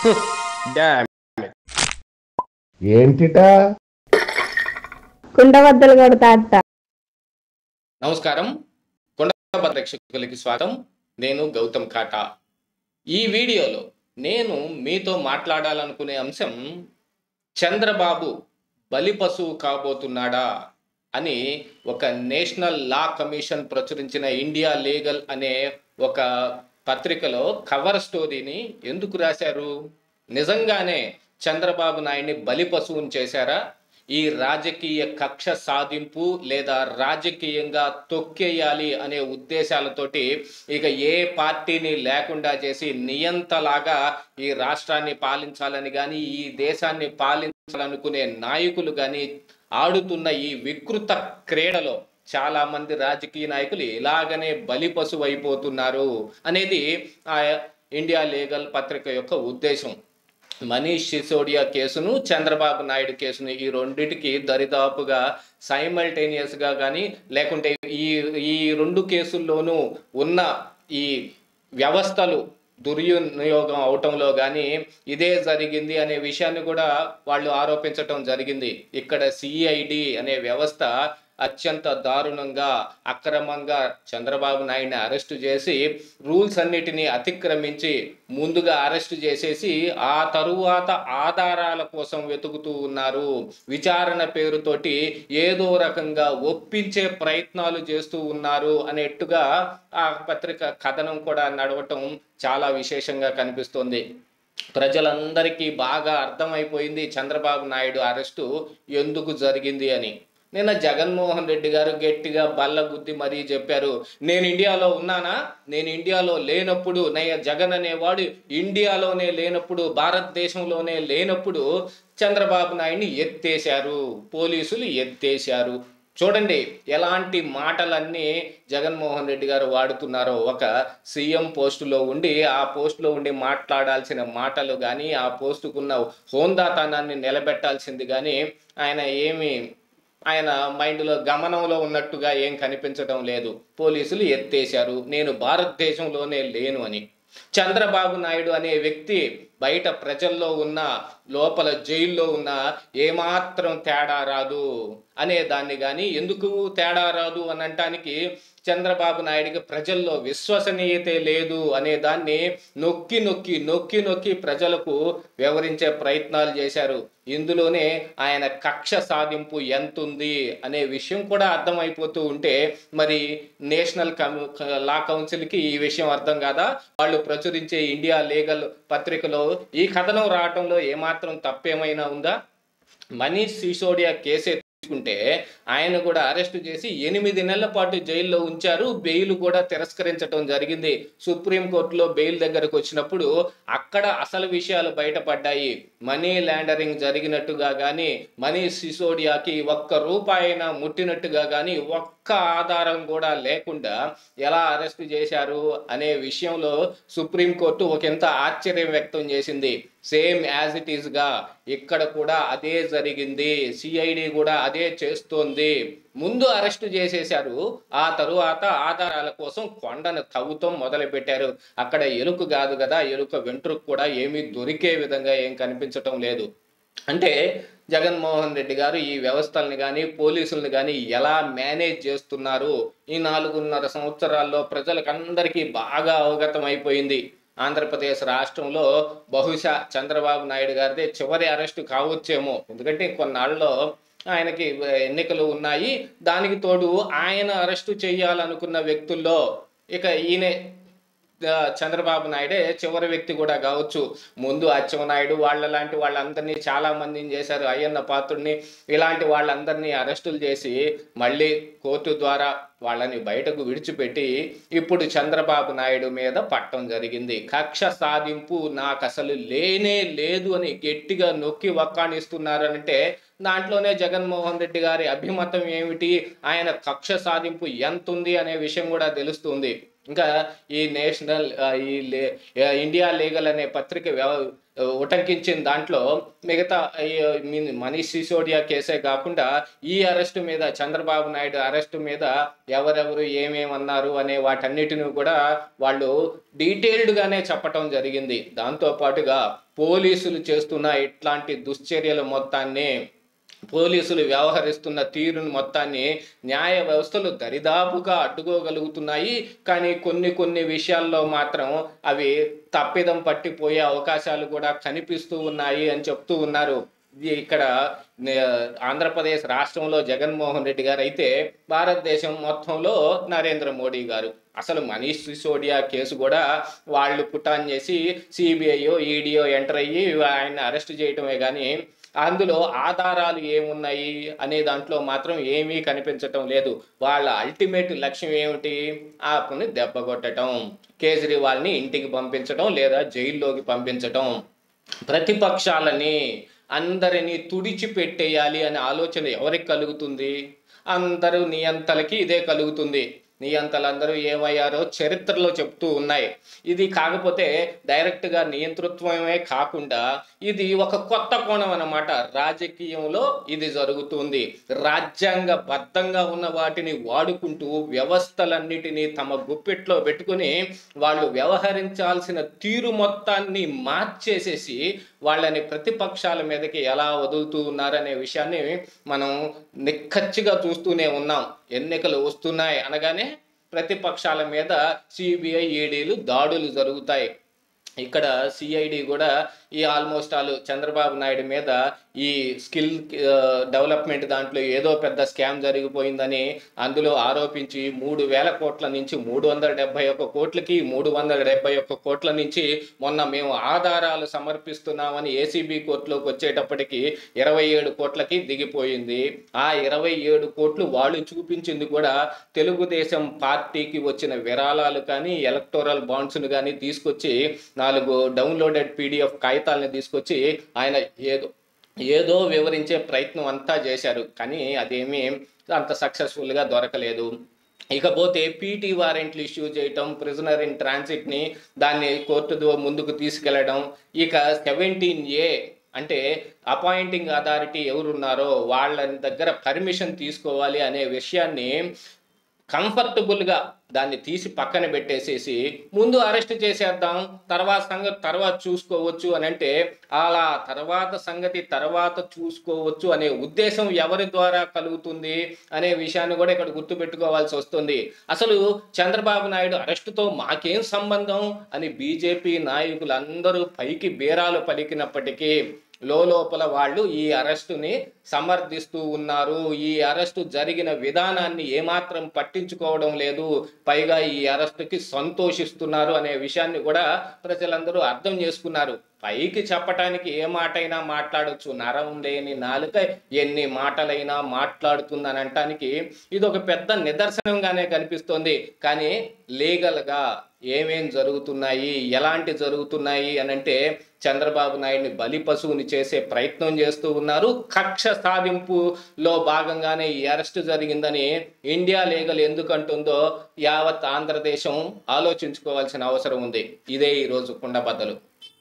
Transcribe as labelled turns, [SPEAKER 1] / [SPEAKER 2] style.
[SPEAKER 1] dam
[SPEAKER 2] ఏంటిటా
[SPEAKER 3] కుండబద్దలు కొడతా అత్త
[SPEAKER 1] నమస్కారం కొండ ప్రేక్షకులకి స్వాగతం నేను గౌతమ్ కాటా ఈ వీడియోలో నేను మీతో మాట్లాడాలనుకునే అంశం చంద్రబాబు బలి పశువు కాబోతున్నాడా అని ఒక నేషనల్ లా కమిషన్ ప్రచురించిన ఇండియా లీగల్ అనే ఒక పత్రికలో కవర్ స్టోరీని ఎందుకు రాశారు నిజంగానే చంద్రబాబు నాయుడిని బలి పశువుని చేశారా ఈ రాజకీయ కక్ష సాధింపు లేదా రాజకీయంగా తొక్కేయాలి అనే ఉద్దేశాలతోటి ఇక ఏ పార్టీని లేకుండా చేసి నియంతలాగా ఈ రాష్ట్రాన్ని పాలించాలని కానీ ఈ దేశాన్ని పాలించాలనుకునే నాయకులు కానీ ఆడుతున్న ఈ వికృత క్రీడలో చాలా మంది రాజకీయ నాయకులు ఇలాగనే బలి పశువు అయిపోతున్నారు అనేది ఆ ఇండియా లీగల్ పత్రిక యొక్క ఉద్దేశం మనీష్ సిసోడియా కేసును చంద్రబాబు నాయుడు కేసును ఈ రెండిటికి దరిదాపుగా సైమల్టేనియస్గా కానీ లేకుంటే ఈ ఈ రెండు కేసుల్లోనూ ఉన్న ఈ వ్యవస్థలు దుర్వినియోగం అవటంలో కానీ ఇదే జరిగింది అనే విషయాన్ని కూడా వాళ్ళు ఆరోపించటం జరిగింది ఇక్కడ సిఐడి అనే వ్యవస్థ అత్యంత దారుణంగా అక్రమంగా చంద్రబాబు నాయుడిని అరెస్టు చేసి రూల్స్ అన్నిటినీ అతిక్రమించి ముందుగా అరెస్టు చేసేసి ఆ తరువాత ఆధారాల కోసం వెతుకుతూ ఉన్నారు విచారణ పేరుతోటి ఏదో రకంగా ఒప్పించే ప్రయత్నాలు చేస్తూ ఉన్నారు అనేట్టుగా ఆ పత్రిక కథనం కూడా నడవటం చాలా విశేషంగా కనిపిస్తోంది ప్రజలందరికీ బాగా అర్థమైపోయింది చంద్రబాబు నాయుడు అరెస్టు ఎందుకు జరిగింది అని నిన్న జగన్మోహన్ రెడ్డి గారు గట్టిగా బల్ల గుద్ది మరీ చెప్పారు నేను ఇండియాలో ఉన్నానా నేను ఇండియాలో లేనప్పుడు నయ్య జగన్ అనేవాడు ఇండియాలోనే లేనప్పుడు భారతదేశంలోనే లేనప్పుడు చంద్రబాబు నాయుడిని ఎత్తేశారు పోలీసులు ఎత్తేశారు చూడండి ఎలాంటి మాటలన్నీ జగన్మోహన్ రెడ్డి గారు వాడుతున్నారో ఒక సీఎం పోస్టులో ఉండి ఆ పోస్టులో ఉండి మాట్లాడాల్సిన మాటలు కానీ ఆ పోస్టుకున్న హోందాతనాన్ని నిలబెట్టాల్సింది కానీ ఆయన ఏమి ఆయన మైండ్లో గమనంలో ఉన్నట్టుగా ఏం కనిపించడం లేదు పోలీసులు ఎత్తేశారు నేను భారతదేశంలోనే లేను అని చంద్రబాబు నాయుడు అనే వ్యక్తి బయట ప్రజల్లో ఉన్న లోపల జైల్లో ఉన్న ఏమాత్రం తేడా రాదు అనే దాన్ని కానీ ఎందుకు తేడా రాదు అని అనటానికి చంద్రబాబు నాయుడికి ప్రజల్లో విశ్వసనీయతే లేదు అనే దాన్ని నొక్కి నొక్కి నొక్కి నొక్కి ప్రజలకు వివరించే ప్రయత్నాలు చేశారు ఇందులోనే ఆయన కక్ష సాధింపు ఎంతుంది అనే విషయం కూడా అర్థమైపోతూ ఉంటే మరి నేషనల్ కమ్- లా కౌన్సిల్కి ఈ విషయం అర్థం కాదా వాళ్ళు ప్రచురించే ఇండియా లీగల్ పత్రికలో ఈ కథనం రావటంలో ఏమాత్రం తప్పేమైనా ఉందా మనీష్ సిసోడియా కేసే తీసుకుంటే ఆయన కూడా అరెస్ట్ చేసి ఎనిమిది నెలల పాటు జైల్లో ఉంచారు బెయిల్ కూడా తిరస్కరించడం జరిగింది సుప్రీంకోర్టులో బెయిల్ దగ్గరకు వచ్చినప్పుడు అక్కడ అసలు విషయాలు బయటపడ్డాయి మనీ లాండరింగ్ జరిగినట్టుగా కానీ మనీష్ సిసోడియాకి ఒక్క రూపాయినా ముట్టినట్టుగా కానీ ఒక్క ఆధారం కూడా లేకుండా ఎలా అరెస్ట్ చేశారు అనే విషయంలో సుప్రీంకోర్టు ఒకంత ఆశ్చర్యం వ్యక్తం చేసింది సేమ్ యాజ్ ఇట్ ఈస్ గా ఇక్కడ కూడా అదే జరిగింది సిఐడి కూడా అదే చేస్తోంది ముందు అరెస్ట్ చేసేశారు ఆ తరువాత ఆధారాల కోసం కొండను తవ్వుతాం మొదలు పెట్టారు అక్కడ ఎలుక కాదు కదా ఎలుక వెంట్రుకు కూడా ఏమీ దొరికే విధంగా ఏం కనిపించటం లేదు అంటే జగన్మోహన్ రెడ్డి గారు ఈ వ్యవస్థల్ని కానీ పోలీసుల్ని కానీ ఎలా మేనేజ్ చేస్తున్నారు ఈ నాలుగున్నర సంవత్సరాల్లో ప్రజలకందరికీ బాగా అవగతం అయిపోయింది ఆంధ్రప్రదేశ్ రాష్ట్రంలో బహుశా చంద్రబాబు నాయుడు గారిదే చివరి అరెస్టు కావచ్చేమో ఎందుకంటే కొన్నాళ్ళలో ఆయనకి ఎన్నికలు ఉన్నాయి దానికి తోడు ఆయన అరెస్టు చేయాలనుకున్న వ్యక్తుల్లో ఇక ఈయనే ఆ, చంద్రబాబు నాయుడే చివరి వ్యక్తి కూడా కావచ్చు ముందు అచ్చెన్నాయుడు వాళ్ళ లాంటి వాళ్ళందరినీ చాలా మందిని చేశారు అయ్యన్న పాత్రుడిని ఇలాంటి వాళ్ళందరినీ అరెస్టులు చేసి మళ్ళీ కోర్టు ద్వారా వాళ్ళని బయటకు విడిచిపెట్టి ఇప్పుడు చంద్రబాబు నాయుడు మీద పట్టం జరిగింది కక్ష సాధింపు నాకు అసలు లేనే లేదు అని గట్టిగా నొక్కి వక్కాణిస్తున్నారనంటే దాంట్లోనే జగన్మోహన్ రెడ్డి గారి అభిమతం ఏమిటి ఆయన కక్ష సాధింపు ఎంత ఉంది అనే విషయం కూడా తెలుస్తుంది ఇంకా ఈ నేషనల్ ఆ, ఈ లే ఆ, ఇండియా లీగల్ అనే పత్రిక వ్యవ- ఉటంకించిన దాంట్లో మిగతా ఈ మీ- మనీష్ సిసోడియా కేసే కాకుండా ఈ అరెస్టు మీద చంద్రబాబు నాయుడు అరెస్టు మీద ఎవరెవరు ఏమేమన్నారు అనే వాటన్నిటిని కూడా వాళ్ళు డీటెయిల్డ్గానే చెప్పటం జరిగింది దాంతో పాటుగా పోలీసులు చేస్తున్న ఇట్లాంటి దుశ్చర్యల మొత్తాన్ని పోలీసులు వ్యవహరిస్తున్న తీరును మొత్తాన్ని న్యాయ వ్యవస్థలు దరిదాపుగా అడ్డుకోగలుగుతున్నాయి కానీ కొన్ని కొన్ని విషయాల్లో మాత్రం అవి తప్పిదం పట్టిపోయే అవకాశాలు కూడా కనిపిస్తూ ఉన్నాయి అని చెప్తూ ఉన్నారు ఇది ఇక్కడ నే- ఆంధ్రప్రదేశ్ రాష్ట్రంలో జగన్మోహన్ రెడ్డి గారు అయితే భారతదేశం మొత్తంలో నరేంద్ర మోడీ గారు అసలు మనీష్ సిసోడియా కేసు కూడా వాళ్ళు పుటాన్ చేసి సిబిఐయో ఈడీఓ ఎంటర్ అయ్యి ఆయన అరెస్ట్ చేయటమే కానీ అందులో ఆధారాలు ఏమున్నాయి అనే దాంట్లో మాత్రం ఏమీ కనిపించటం లేదు వాళ్ళ అల్టిమేట్ లక్ష్యం ఏమిటి ఆపుని దెబ్బ కొట్టడం కేజ్రీవాల్ని ఇంటికి పంపించడం లేదా జైల్లోకి పంపించటం ప్రతిపక్షాలని అందరినీ తుడిచిపెట్టేయాలి అనే ఆలోచన ఎవరికి కలుగుతుంది అందరూ నియంతలకి ఇదే కలుగుతుంది నియంతలందరూ ఏమయ్యారో చరిత్రలో చెప్తూ ఉన్నాయి ఇది కాకపోతే డైరెక్ట్గా నియంతృత్వమే కాకుండా ఇది ఒక కొత్త కోణం అన్నమాట రాజకీయంలో ఇది జరుగుతుంది రాజ్యాంగబద్ధంగా ఉన్న వాటిని వాడుకుంటూ వ్యవస్థలన్నిటినీ తమ గుప్పెట్లో పెట్టుకుని వాళ్ళు వ్యవహరించాల్సిన తీరు మొత్తాన్ని మార్చేసేసి వాళ్ళని ప్రతిపక్షాల మీదకి ఎలా వదులుతూ ఉన్నారనే విషయాన్ని మనం నిక్కచ్చిగా చూస్తూనే ఉన్నాం ఎన్నికలు వస్తున్నాయి అనగానే ప్రతిపక్షాల మీద సిబిఐ ఈడీలు దాడులు జరుగుతాయి ఇక్కడ సిఐడి కూడా ఈ ఆల్మోస్ట్ ఆల్ చంద్రబాబు నాయుడు మీద ఈ స్కిల్ డెవలప్మెంట్ దాంట్లో ఏదో పెద్ద స్కామ్ జరిగిపోయిందని అందులో ఆరోపించి మూడు వేల కోట్ల నుంచి మూడు వందల డెబ్బై ఒక్క కోట్లకి మూడు వందల డెబ్బై ఒక్క కోట్ల నుంచి మొన్న మేము ఆధారాలు సమర్పిస్తున్నామని ఏసీబీ కోర్టులోకి వచ్చేటప్పటికి ఇరవై ఏడు కోట్లకి దిగిపోయింది ఆ ఇరవై ఏడు కోట్లు వాళ్ళు చూపించింది కూడా తెలుగుదేశం పార్టీకి వచ్చిన విరాళాలు కానీ ఎలక్టోరల్ బాండ్స్ను కానీ తీసుకొచ్చి నాలుగు డౌన్లోడెడ్ పీడిఎఫ్ కాగితాలని తీసుకొచ్చి ఆయన ఏదో ఏదో వివరించే ప్రయత్నం అంతా చేశారు కానీ అదేమీ అంత సక్సెస్ఫుల్గా దొరకలేదు ఇకపోతే పీటీ వారెంట్లు ఇష్యూ చేయటం ప్రిజనర్ ఇన్ ట్రాన్సిట్ని దాన్ని కోర్టు దో- ముందుకు తీసుకెళ్లడం ఇక సెవెంటీన్ ఏ అంటే అపాయింటింగ్ అథారిటీ ఎవరున్నారో వాళ్ళ దగ్గర పర్మిషన్ తీసుకోవాలి అనే విషయాన్ని కంఫర్టబుల్గా దాన్ని తీసి పక్కన పెట్టేసేసి ముందు అరెస్ట్ చేసేద్దాం తర్వాత సంగతి తర్వాత చూసుకోవచ్చు అని అంటే అలా తర్వాత సంగతి తర్వాత చూసుకోవచ్చు అనే ఉద్దేశం ఎవరి ద్వారా కలుగుతుంది అనే విషయాన్ని కూడా ఇక్కడ గుర్తుపెట్టుకోవాల్సి వస్తుంది అసలు చంద్రబాబు నాయుడు అరెస్టుతో మాకేం సంబంధం అని బీజేపీ నాయకులందరూ పైకి బేరాలు పలికినప్పటికీ లోపల వాళ్ళు ఈ అరెస్టుని సమర్థిస్తూ ఉన్నారు ఈ అరెస్టు జరిగిన విధానాన్ని ఏమాత్రం పట్టించుకోవడం లేదు పైగా ఈ అరెస్టుకి సంతోషిస్తున్నారు అనే విషయాన్ని కూడా ప్రజలందరూ అర్థం చేసుకున్నారు పైకి చెప్పటానికి ఏ మాటైనా మాట్లాడొచ్చు నరం లేని నాలుక ఎన్ని మాటలైనా మాట్లాడుతుందని అనటానికి ఇది ఒక పెద్ద నిదర్శనంగానే కనిపిస్తోంది కానీ లీగల్గా ఏమేం జరుగుతున్నాయి ఎలాంటి జరుగుతున్నాయి అని అంటే చంద్రబాబు నాయుడిని బలి పశువుని చేసే ప్రయత్నం చేస్తూ ఉన్నారు కక్ష సాధింపులో భాగంగానే ఈ అరెస్ట్ జరిగిందని ఇండియా లీగల్ ఎందుకంటుందో యావత్ ఆంధ్రదేశం ఆలోచించుకోవాల్సిన అవసరం ఉంది ఇదే ఈరోజు కుండబద్దలు